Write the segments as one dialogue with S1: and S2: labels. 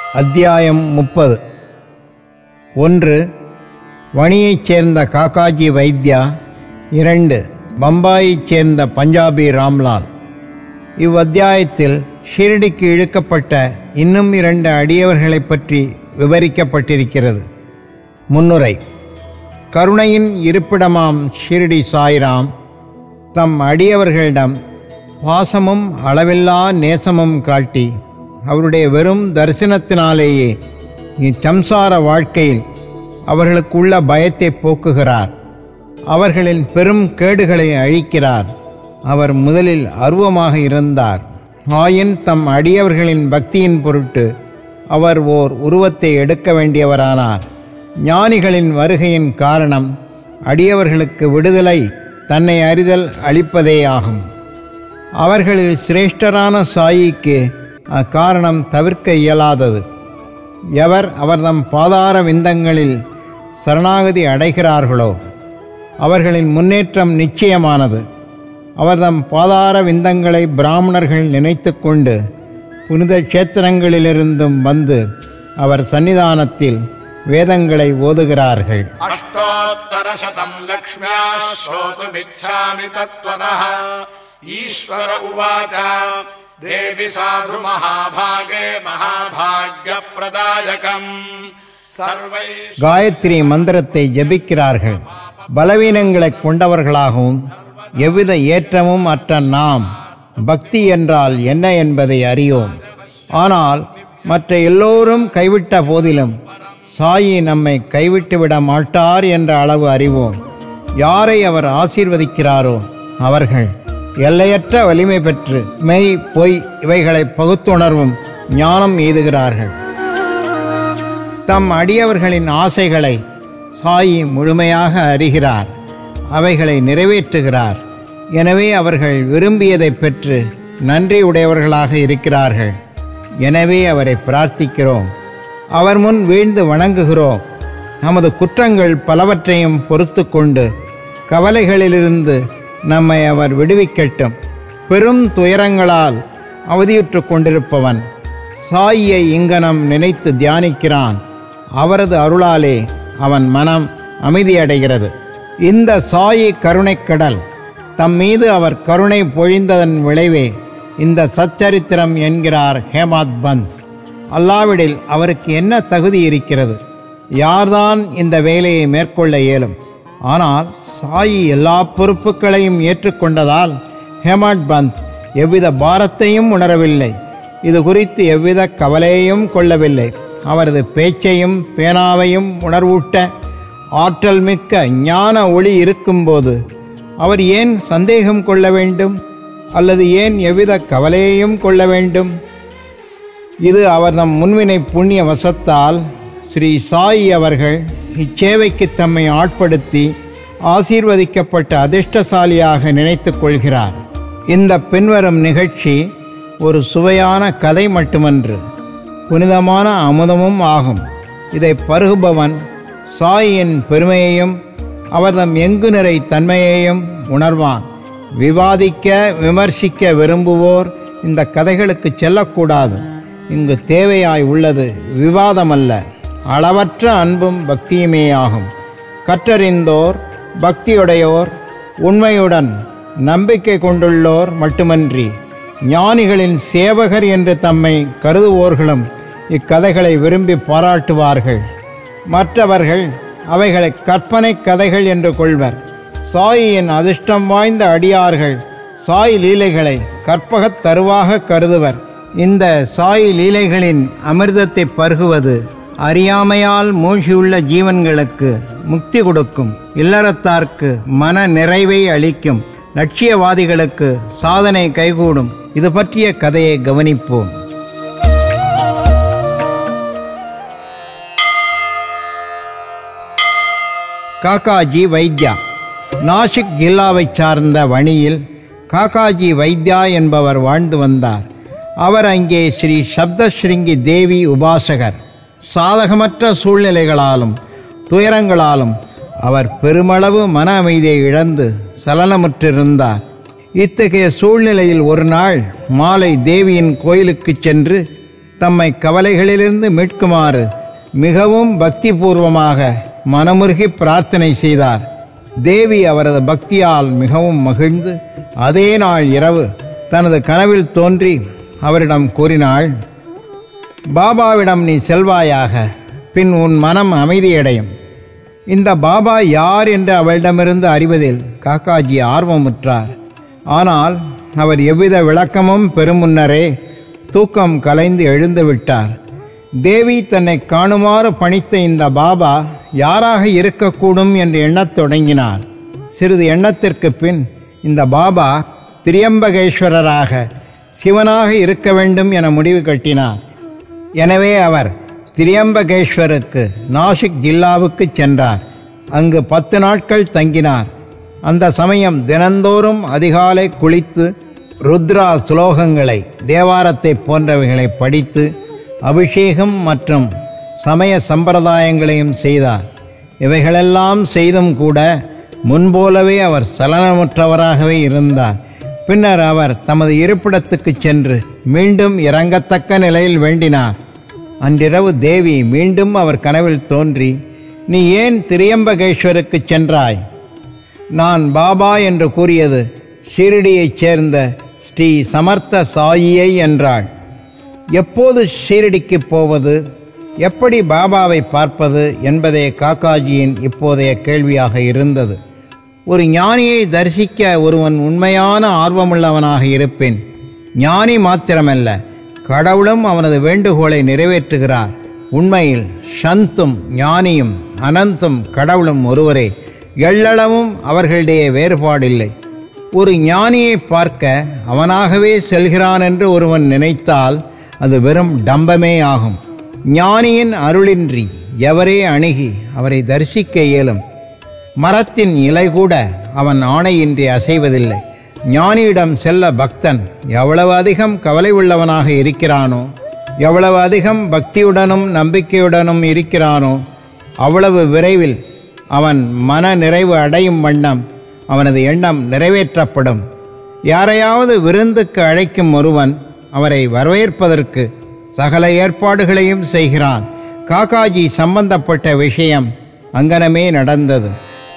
S1: அத்தியாயம் முப்பது ஒன்று வணியைச் சேர்ந்த காக்காஜி வைத்யா இரண்டு பம்பாயைச் சேர்ந்த பஞ்சாபி ராம்லால் இவ்வத்தியாயத்தில் ஷிரடிக்கு இழுக்கப்பட்ட இன்னும் இரண்டு அடியவர்களைப் பற்றி விவரிக்கப்பட்டிருக்கிறது முன்னுரை கருணையின் இருப்பிடமாம் ஷிரடி சாய்ராம் தம் அடியவர்களிடம் பாசமும் அளவில்லா நேசமும் காட்டி அவருடைய வெறும் தரிசனத்தினாலேயே இச்சம்சார வாழ்க்கையில் அவர்களுக்குள்ள பயத்தை போக்குகிறார் அவர்களின் பெரும் கேடுகளை அழிக்கிறார் அவர் முதலில் அருவமாக இருந்தார் ஆயின் தம் அடியவர்களின் பக்தியின் பொருட்டு அவர் ஓர் உருவத்தை எடுக்க வேண்டியவரானார் ஞானிகளின் வருகையின் காரணம் அடியவர்களுக்கு விடுதலை தன்னை அறிதல் அளிப்பதே ஆகும் அவர்களில் சிரேஷ்டரான சாயிக்கு அக்காரணம் தவிர்க்க இயலாதது எவர் அவர்தம் பாதார விந்தங்களில் சரணாகதி அடைகிறார்களோ அவர்களின் முன்னேற்றம் நிச்சயமானது அவர்தம் பாதார விந்தங்களை பிராமணர்கள் நினைத்து கொண்டு புனித க்ஷேத்திரங்களிலிருந்தும் வந்து அவர் சன்னிதானத்தில் வேதங்களை ஓதுகிறார்கள்
S2: अष्टोत्तरशतम् लक्ष्म्या श्रोतुमिच्छामि तत्त्वतः ईश्वर उवाच देवि साधु महाभागे महाभाग्यप्रदायकम् सर्वैः
S1: காயத்ரி மந்திரத்தை ஜெபிக்கிறார்கள் பலவீனங்களை கொண்டவர்களாகவும் எவ்வித ஏற்றமும் அற்ற நாம் பக்தி என்றால் என்ன என்பதை அறியோம் ஆனால் மற்ற எல்லோரும் கைவிட்ட போதிலும் சாயி நம்மை கைவிட்டு விட மாட்டார் என்ற அளவு அறிவோம் யாரை அவர் ஆசீர்வதிக்கிறாரோ அவர்கள் எல்லையற்ற வலிமை பெற்று மெய் பொய் இவைகளை பகுத்துணர்வும் ஞானம் எய்துகிறார்கள் தம் அடியவர்களின் ஆசைகளை சாயி முழுமையாக அறிகிறார் அவைகளை நிறைவேற்றுகிறார் எனவே அவர்கள் விரும்பியதை பெற்று நன்றி உடையவர்களாக இருக்கிறார்கள் எனவே அவரை பிரார்த்திக்கிறோம் அவர் முன் வீழ்ந்து வணங்குகிறோம் நமது குற்றங்கள் பலவற்றையும் பொறுத்து கொண்டு கவலைகளிலிருந்து நம்மை அவர் விடுவிக்கட்டும் பெரும் துயரங்களால் அவதியுற்று கொண்டிருப்பவன் சாயியை இங்கனம் நினைத்து தியானிக்கிறான் அவரது அருளாலே அவன் மனம் அமைதியடைகிறது இந்த சாயி கருணைக்கடல் தம் மீது அவர் கருணை பொழிந்ததன் விளைவே இந்த சச்சரித்திரம் என்கிறார் ஹேமாத் பந்த் அல்லாவிடில் அவருக்கு என்ன தகுதி இருக்கிறது யார்தான் இந்த வேலையை மேற்கொள்ள இயலும் ஆனால் சாயி எல்லா பொறுப்புகளையும் ஏற்றுக்கொண்டதால் ஹேமாட் பந்த் எவ்வித பாரத்தையும் உணரவில்லை இது குறித்து எவ்வித கவலையையும் கொள்ளவில்லை அவரது பேச்சையும் பேனாவையும் உணர்வூட்ட ஆற்றல் மிக்க ஞான ஒளி இருக்கும்போது அவர் ஏன் சந்தேகம் கொள்ள வேண்டும் அல்லது ஏன் எவ்வித கவலையையும் கொள்ள வேண்டும் இது அவர் தம் முன்வினை புண்ணிய வசத்தால் ஸ்ரீ சாயி அவர்கள் இச்சேவைக்கு தம்மை ஆட்படுத்தி ஆசீர்வதிக்கப்பட்ட அதிர்ஷ்டசாலியாக நினைத்துக் கொள்கிறார் இந்த பின்வரும் நிகழ்ச்சி ஒரு சுவையான கதை மட்டுமன்று புனிதமான அமுதமும் ஆகும் இதை பருகுபவன் சாயின் பெருமையையும் அவர்தம் எங்கு நிறை தன்மையையும் உணர்வான் விவாதிக்க விமர்சிக்க விரும்புவோர் இந்த கதைகளுக்கு செல்லக்கூடாது இங்கு தேவையாய் உள்ளது விவாதமல்ல அளவற்ற அன்பும் பக்தியுமே ஆகும் கற்றறிந்தோர் பக்தியுடையோர் உண்மையுடன் நம்பிக்கை கொண்டுள்ளோர் மட்டுமன்றி ஞானிகளின் சேவகர் என்று தம்மை கருதுவோர்களும் இக்கதைகளை விரும்பி பாராட்டுவார்கள் மற்றவர்கள் அவைகளை கற்பனை கதைகள் என்று கொள்வர் சாயியின் அதிர்ஷ்டம் வாய்ந்த அடியார்கள் சாய் லீலைகளை கற்பகத் தருவாக கருதுவர் இந்த சாய் லீலைகளின் அமிர்தத்தை பருகுவது அறியாமையால் மூழ்கியுள்ள ஜீவன்களுக்கு முக்தி கொடுக்கும் இல்லறத்தார்க்கு மன நிறைவை அளிக்கும் லட்சியவாதிகளுக்கு சாதனை கைகூடும் இது பற்றிய கதையை கவனிப்போம் காக்காஜி வைத்யா நாசிக் ஜில்லாவைச் சார்ந்த வணியில் காக்காஜி வைத்யா என்பவர் வாழ்ந்து வந்தார் அவர் அங்கே ஸ்ரீ சப்தஸ்ருங்கி தேவி உபாசகர் சாதகமற்ற சூழ்நிலைகளாலும் துயரங்களாலும் அவர் பெருமளவு மன அமைதியை இழந்து சலனமுற்றிருந்தார் இத்தகைய சூழ்நிலையில் ஒரு நாள் மாலை தேவியின் கோயிலுக்குச் சென்று தம்மை கவலைகளிலிருந்து மீட்குமாறு மிகவும் பக்திபூர்வமாக மனமுருகி பிரார்த்தனை செய்தார் தேவி அவரது பக்தியால் மிகவும் மகிழ்ந்து அதே நாள் இரவு தனது கனவில் தோன்றி அவரிடம் கூறினாள் பாபாவிடம் நீ செல்வாயாக பின் உன் மனம் அமைதியடையும் இந்த பாபா யார் என்று அவளிடமிருந்து அறிவதில் காக்காஜி ஆர்வமுற்றார் ஆனால் அவர் எவ்வித விளக்கமும் பெறும் முன்னரே தூக்கம் கலைந்து எழுந்து விட்டார் தேவி தன்னை காணுமாறு பணித்த இந்த பாபா யாராக இருக்கக்கூடும் என்று எண்ணத் தொடங்கினார் சிறிது எண்ணத்திற்கு பின் இந்த பாபா திரியம்பகேஸ்வரராக சிவனாக இருக்க வேண்டும் என முடிவு கட்டினார் எனவே அவர் திரியம்பகேஸ்வருக்கு நாசிக் ஜில்லாவுக்கு சென்றார் அங்கு பத்து நாட்கள் தங்கினார் அந்த சமயம் தினந்தோறும் அதிகாலை குளித்து ருத்ரா சுலோகங்களை தேவாரத்தை போன்றவைகளை படித்து அபிஷேகம் மற்றும் சமய சம்பிரதாயங்களையும் செய்தார் இவைகளெல்லாம் செய்தும் கூட முன்போலவே அவர் சலனமுற்றவராகவே இருந்தார் பின்னர் அவர் தமது இருப்பிடத்துக்கு சென்று மீண்டும் இறங்கத்தக்க நிலையில் வேண்டினார் அன்றிரவு தேவி மீண்டும் அவர் கனவில் தோன்றி நீ ஏன் திரியம்பகேஸ்வருக்கு சென்றாய் நான் பாபா என்று கூறியது ஷீரடியைச் சேர்ந்த ஸ்ரீ சமர்த்த சாயியை என்றாள் எப்போது ஷீரடிக்கு போவது எப்படி பாபாவை பார்ப்பது என்பதே காக்காஜியின் இப்போதைய கேள்வியாக இருந்தது ஒரு ஞானியை தரிசிக்க ஒருவன் உண்மையான ஆர்வமுள்ளவனாக இருப்பேன் ஞானி மாத்திரமல்ல கடவுளும் அவனது வேண்டுகோளை நிறைவேற்றுகிறார் உண்மையில் சந்தும் ஞானியும் அனந்தும் கடவுளும் ஒருவரே எள்ளளவும் அவர்களிடையே வேறுபாடில்லை ஒரு ஞானியை பார்க்க அவனாகவே செல்கிறான் என்று ஒருவன் நினைத்தால் அது வெறும் டம்பமே ஆகும் ஞானியின் அருளின்றி எவரே அணுகி அவரை தரிசிக்க இயலும் மரத்தின் இலை கூட அவன் ஆணையின்றி அசைவதில்லை ஞானியிடம் செல்ல பக்தன் எவ்வளவு அதிகம் கவலை உள்ளவனாக இருக்கிறானோ எவ்வளவு அதிகம் பக்தியுடனும் நம்பிக்கையுடனும் இருக்கிறானோ அவ்வளவு விரைவில் அவன் மன நிறைவு அடையும் வண்ணம் அவனது எண்ணம் நிறைவேற்றப்படும் யாரையாவது விருந்துக்கு அழைக்கும் ஒருவன் அவரை வரவேற்பதற்கு சகல ஏற்பாடுகளையும் செய்கிறான் காக்காஜி சம்பந்தப்பட்ட விஷயம் அங்கனமே நடந்தது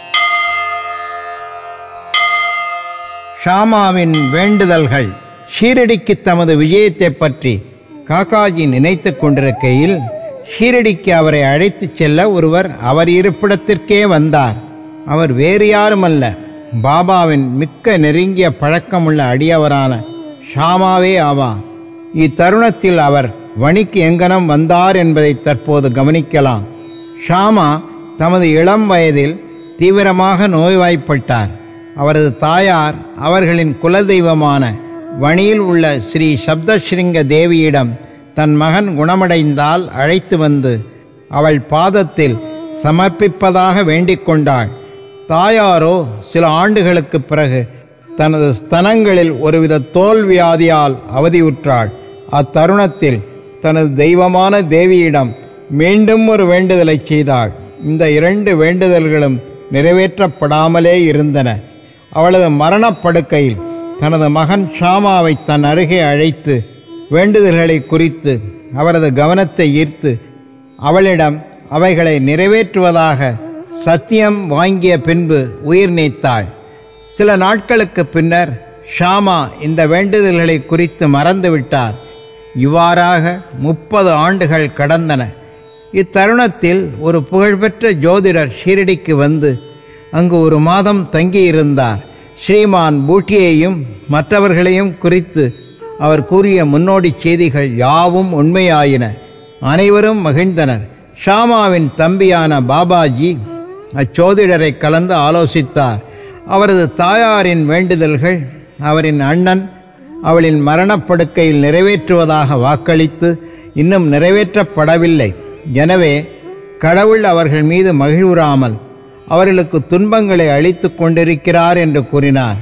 S1: ஷாமாவின் வேண்டுதல்கள் ஷீரடிக்கு தமது விஜயத்தை பற்றி காக்காஜி நினைத்து கொண்டிருக்கையில் ஷீரடிக்கு அவரை அழைத்துச் செல்ல ஒருவர் அவர் இருப்பிடத்திற்கே வந்தார் அவர் வேறு யாருமல்ல பாபாவின் மிக்க நெருங்கிய பழக்கமுள்ள அடியவரான ஷாமாவே ஆவார் இத்தருணத்தில் அவர் வணிக்கு எங்கனம் வந்தார் என்பதை தற்போது கவனிக்கலாம் ஷாமா தமது இளம் வயதில் தீவிரமாக நோய்வாய்ப்பட்டார் அவரது தாயார் அவர்களின் குலதெய்வமான வணியில் உள்ள ஸ்ரீ சப்தஸ்ரிங்க தேவியிடம் தன் மகன் குணமடைந்தால் அழைத்து வந்து அவள் பாதத்தில் சமர்ப்பிப்பதாக வேண்டிக் கொண்டாள் தாயாரோ சில ஆண்டுகளுக்குப் பிறகு தனது ஸ்தனங்களில் ஒருவித தோல் வியாதியால் அவதியுற்றாள் அத்தருணத்தில் தனது தெய்வமான தேவியிடம் மீண்டும் ஒரு வேண்டுதலை செய்தாள் இந்த இரண்டு வேண்டுதல்களும் நிறைவேற்றப்படாமலே இருந்தன அவளது மரணப்படுக்கையில் தனது மகன் ஷாமாவை தன் அருகே அழைத்து வேண்டுதல்களை குறித்து அவரது கவனத்தை ஈர்த்து அவளிடம் அவைகளை நிறைவேற்றுவதாக சத்தியம் வாங்கிய பின்பு உயிர் நீத்தாள் சில நாட்களுக்கு பின்னர் ஷாமா இந்த வேண்டுதல்களை குறித்து மறந்துவிட்டார் இவ்வாறாக முப்பது ஆண்டுகள் கடந்தன இத்தருணத்தில் ஒரு புகழ்பெற்ற ஜோதிடர் ஷீரடிக்கு வந்து அங்கு ஒரு மாதம் தங்கியிருந்தார் ஸ்ரீமான் பூட்டியையும் மற்றவர்களையும் குறித்து அவர் கூறிய முன்னோடி செய்திகள் யாவும் உண்மையாயின அனைவரும் மகிழ்ந்தனர் ஷாமாவின் தம்பியான பாபாஜி அச்சோதிடரை கலந்து ஆலோசித்தார் அவரது தாயாரின் வேண்டுதல்கள் அவரின் அண்ணன் அவளின் மரணப்படுக்கையில் நிறைவேற்றுவதாக வாக்களித்து இன்னும் நிறைவேற்றப்படவில்லை எனவே கடவுள் அவர்கள் மீது மகிழ்வுறாமல் அவர்களுக்கு துன்பங்களை அளித்து கொண்டிருக்கிறார் என்று கூறினார்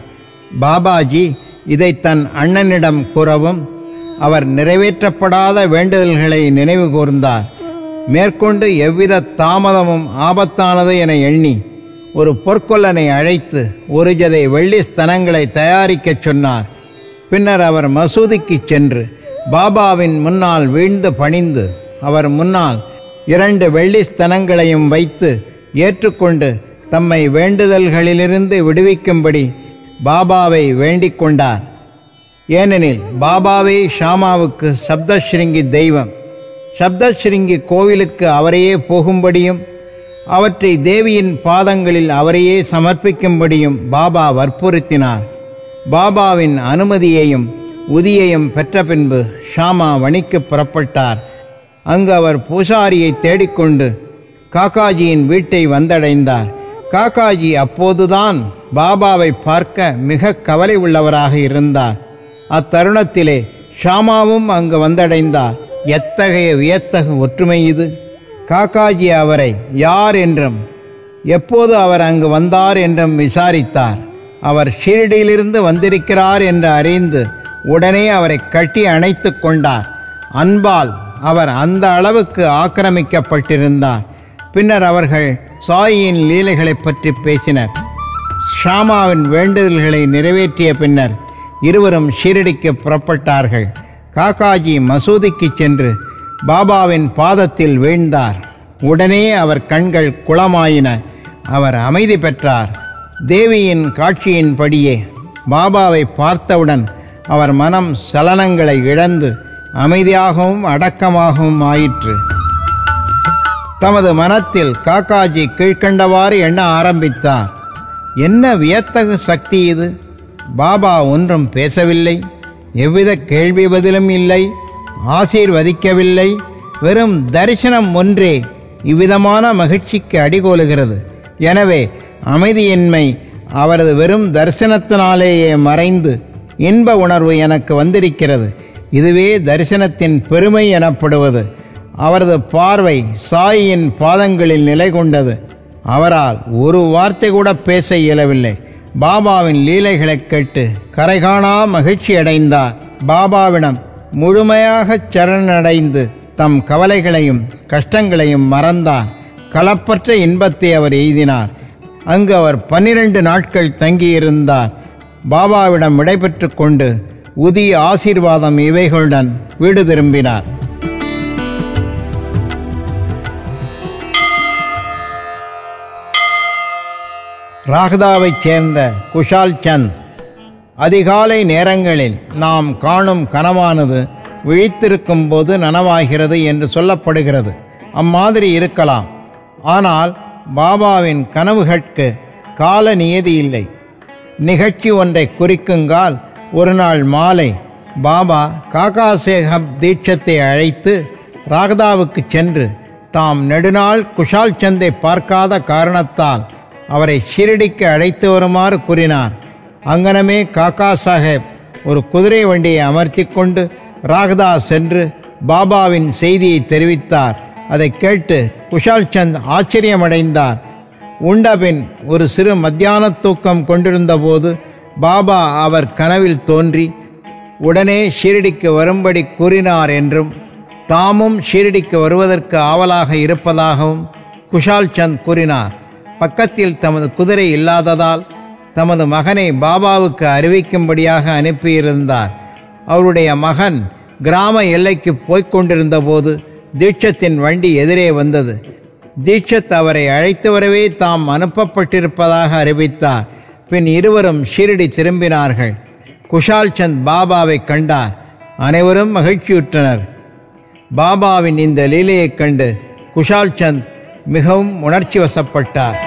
S1: பாபாஜி இதை தன் அண்ணனிடம் கூறவும் அவர் நிறைவேற்றப்படாத வேண்டுதல்களை நினைவு கூர்ந்தார் மேற்கொண்டு எவ்வித தாமதமும் ஆபத்தானது என எண்ணி ஒரு பொற்கொல்லனை அழைத்து ஒரு ஜதை வெள்ளி ஸ்தனங்களை தயாரிக்கச் சொன்னார் பின்னர் அவர் மசூதிக்கு சென்று பாபாவின் முன்னால் வீழ்ந்து பணிந்து அவர் முன்னால் இரண்டு வெள்ளி ஸ்தனங்களையும் வைத்து ஏற்றுக்கொண்டு தம்மை வேண்டுதல்களிலிருந்து விடுவிக்கும்படி பாபாவை வேண்டிக் கொண்டார் ஏனெனில் பாபாவே ஷாமாவுக்கு சப்தஸ்ருங்கி தெய்வம் சப்தஸ்ருங்கி கோவிலுக்கு அவரையே போகும்படியும் அவற்றை தேவியின் பாதங்களில் அவரையே சமர்ப்பிக்கும்படியும் பாபா வற்புறுத்தினார் பாபாவின் அனுமதியையும் உதியையும் பெற்ற பின்பு ஷாமா வணிக்கு புறப்பட்டார் அங்கு அவர் பூசாரியை தேடிக்கொண்டு காக்காஜியின் வீட்டை வந்தடைந்தார் காக்காஜி அப்போதுதான் பாபாவை பார்க்க மிக கவலை உள்ளவராக இருந்தார் அத்தருணத்திலே ஷாமாவும் அங்கு வந்தடைந்தார் எத்தகைய வியத்தகு ஒற்றுமை இது காக்காஜி அவரை யார் என்றும் எப்போது அவர் அங்கு வந்தார் என்றும் விசாரித்தார் அவர் ஷீரடியிலிருந்து வந்திருக்கிறார் என்று அறிந்து உடனே அவரை கட்டி அணைத்து கொண்டார் அன்பால் அவர் அந்த அளவுக்கு ஆக்கிரமிக்கப்பட்டிருந்தார் பின்னர் அவர்கள் சாயியின் லீலைகளைப் பற்றி பேசினர் ஷாமாவின் வேண்டுதல்களை நிறைவேற்றிய பின்னர் இருவரும் ஷீரடிக்கு புறப்பட்டார்கள் காக்காஜி மசூதிக்கு சென்று பாபாவின் பாதத்தில் வீழ்ந்தார் உடனே அவர் கண்கள் குளமாயின அவர் அமைதி பெற்றார் தேவியின் காட்சியின்படியே பாபாவை பார்த்தவுடன் அவர் மனம் சலனங்களை இழந்து அமைதியாகவும் அடக்கமாகவும் ஆயிற்று தமது மனத்தில் காக்காஜி கீழ்க்கண்டவாறு எண்ண ஆரம்பித்தார் என்ன வியத்தகு சக்தி இது பாபா ஒன்றும் பேசவில்லை எவ்வித கேள்வி பதிலும் இல்லை ஆசீர்வதிக்கவில்லை வெறும் தரிசனம் ஒன்றே இவ்விதமான மகிழ்ச்சிக்கு அடிகோலுகிறது எனவே அமைதியின்மை அவரது வெறும் தரிசனத்தினாலேயே மறைந்து இன்ப உணர்வு எனக்கு வந்திருக்கிறது இதுவே தரிசனத்தின் பெருமை எனப்படுவது அவரது பார்வை சாயியின் பாதங்களில் நிலை கொண்டது அவரால் ஒரு வார்த்தை கூட பேச இயலவில்லை பாபாவின் லீலைகளைக் கேட்டு கரைகாணா மகிழ்ச்சி அடைந்தார் பாபாவிடம் முழுமையாகச் சரணடைந்து தம் கவலைகளையும் கஷ்டங்களையும் மறந்தார் கலப்பற்ற இன்பத்தை அவர் எய்தினார் அங்கு அவர் பன்னிரண்டு நாட்கள் தங்கியிருந்தார் பாபாவிடம் விடைபெற்று கொண்டு உதி ஆசீர்வாதம் இவைகளுடன் வீடு திரும்பினார் ராகதாவைச் சேர்ந்த குஷால் சந்த் அதிகாலை நேரங்களில் நாம் காணும் கனவானது விழித்திருக்கும் போது நனவாகிறது என்று சொல்லப்படுகிறது அம்மாதிரி இருக்கலாம் ஆனால் பாபாவின் கனவுகட்கு கால நியதி இல்லை நிகழ்ச்சி ஒன்றை குறிக்குங்கால் ஒரு நாள் மாலை பாபா காகாசேகப் தீட்சத்தை அழைத்து ராகதாவுக்கு சென்று தாம் நெடுநாள் குஷால் சந்தை பார்க்காத காரணத்தால் அவரை ஷிரடிக்கு அழைத்து வருமாறு கூறினார் அங்கனமே காக்கா சாஹேப் ஒரு குதிரை வண்டியை அமர்த்தி கொண்டு ராகதா சென்று பாபாவின் செய்தியை தெரிவித்தார் அதை கேட்டு குஷால் சந்த் ஆச்சரியமடைந்தார் உண்டபின் ஒரு சிறு மத்தியான தூக்கம் கொண்டிருந்தபோது பாபா அவர் கனவில் தோன்றி உடனே ஷீரடிக்கு வரும்படி கூறினார் என்றும் தாமும் ஷீரடிக்கு வருவதற்கு ஆவலாக இருப்பதாகவும் குஷால் சந்த் கூறினார் பக்கத்தில் தமது குதிரை இல்லாததால் தமது மகனை பாபாவுக்கு அறிவிக்கும்படியாக அனுப்பியிருந்தார் அவருடைய மகன் கிராம எல்லைக்கு போய்க் கொண்டிருந்தபோது தீட்சத்தின் வண்டி எதிரே வந்தது தீட்சத் அவரை அழைத்து வரவே தாம் அனுப்பப்பட்டிருப்பதாக அறிவித்தார் பின் இருவரும் ஷீரடி திரும்பினார்கள் குஷால் சந்த் பாபாவை கண்டார் அனைவரும் மகிழ்ச்சியுற்றனர் பாபாவின் இந்த லீலையைக் கண்டு குஷால் சந்த் மிகவும் உணர்ச்சி வசப்பட்டார்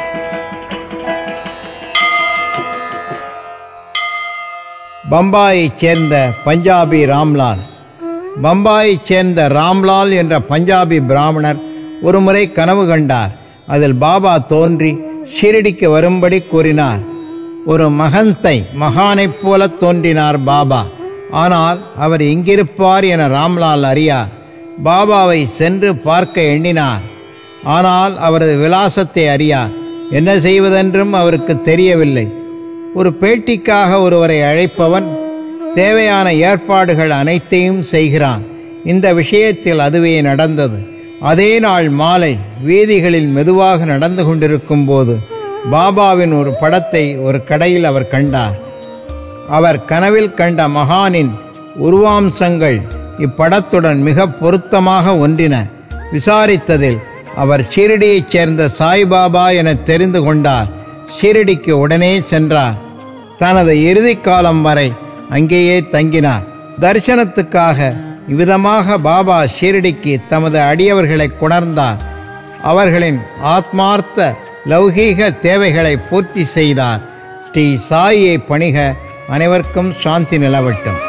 S1: பம்பாயைச் சேர்ந்த பஞ்சாபி ராம்லால் பம்பாயைச் சேர்ந்த ராம்லால் என்ற பஞ்சாபி பிராமணர் ஒருமுறை கனவு கண்டார் அதில் பாபா தோன்றி ஷீரடிக்கு வரும்படி கூறினார் ஒரு மகந்தை மகானைப் போல தோன்றினார் பாபா ஆனால் அவர் எங்கிருப்பார் என ராம்லால் அறியார் பாபாவை சென்று பார்க்க எண்ணினார் ஆனால் அவரது விலாசத்தை அறியார் என்ன செய்வதென்றும் அவருக்கு தெரியவில்லை ஒரு பேட்டிக்காக ஒருவரை அழைப்பவன் தேவையான ஏற்பாடுகள் அனைத்தையும் செய்கிறான் இந்த விஷயத்தில் அதுவே நடந்தது அதே நாள் மாலை வீதிகளில் மெதுவாக நடந்து கொண்டிருக்கும் போது பாபாவின் ஒரு படத்தை ஒரு கடையில் அவர் கண்டார் அவர் கனவில் கண்ட மகானின் உருவாம்சங்கள் இப்படத்துடன் மிக பொருத்தமாக ஒன்றின விசாரித்ததில் அவர் ஷீரடியைச் சேர்ந்த சாய்பாபா என தெரிந்து கொண்டார் ஷீரடிக்கு உடனே சென்றார் தனது இறுதி காலம் வரை அங்கேயே தங்கினார் தரிசனத்துக்காக இவ்விதமாக பாபா ஷீரடிக்கு தமது அடியவர்களை கொணர்ந்தார் அவர்களின் ஆத்மார்த்த லௌகீக தேவைகளை பூர்த்தி செய்தார் ஸ்ரீ சாயியை பணிக அனைவருக்கும் சாந்தி நிலவட்டும்